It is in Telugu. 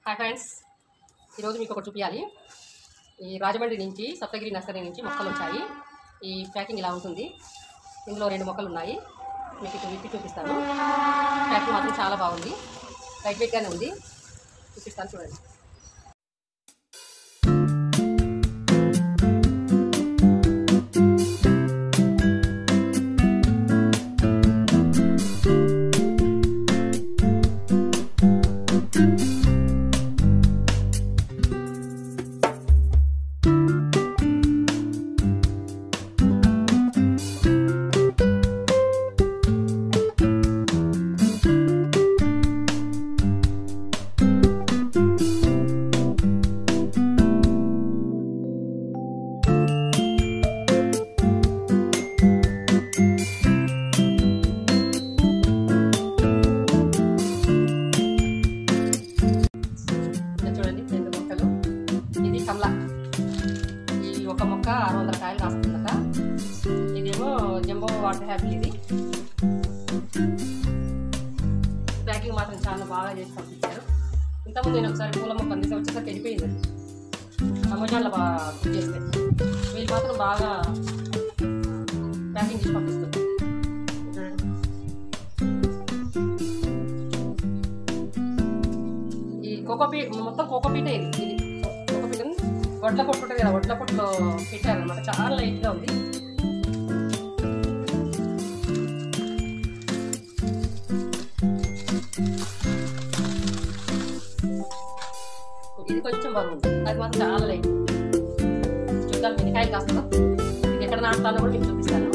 హాయ్ ఫ్రెండ్స్ ఈరోజు మీకు ఒకటి చూపించాలి ఈ రాజమండ్రి నుంచి సప్తగిరి నర్సరీ నుంచి మొక్కలు వచ్చాయి ఈ ప్యాకింగ్ ఇలా ఉంటుంది ఇందులో రెండు మొక్కలు ఉన్నాయి మీకు ఇప్పుడు విప్పి చూపిస్తాను ప్యాకింగ్ మాత్రం చాలా బాగుంది లైట్ వెయిట్గానే ఉంది చూపిస్తాను చూడండి ఇక్కడ చూడండి రెండు మొక్కలు ఇది కమల ఈ ఒక మొక్క ఆరు వందల కాయలు కాస్తుందట ఇదేమో జంబో వాటర్ హ్యాపీ ఇది ప్యాకింగ్ మాత్రం చాలా బాగా చేసి పంపించారు ఇంతకుముందు నేను ఒకసారి పూల మొక్క అందిస్తే వచ్చేసరికి వెళ్ళిపోయింది అమెజాన్లో బాగా బుక్ చేస్తే వీళ్ళు మాత్రం బాగా ప్యాకింగ్ చేసి పంపిస్తారు చూడండి. ఈ కోకోపీట్ మొత్తం కోకోపీటే ఇది ఇది కోకోపీట్ వడ్ల పొట్టు ఉంటుంది కదా వడ్ల పొట్టులో పెట్టారనమాట చాలా లైట్గా ఉంది ఇది కొంచెం బరువు ఉంది అది మాత్రం చాలా లైట్ చూద్దాం మినికాయలు కాస్త ఇది ఎక్కడ నాటుతానో కూడా మీకు చూపిస్తాను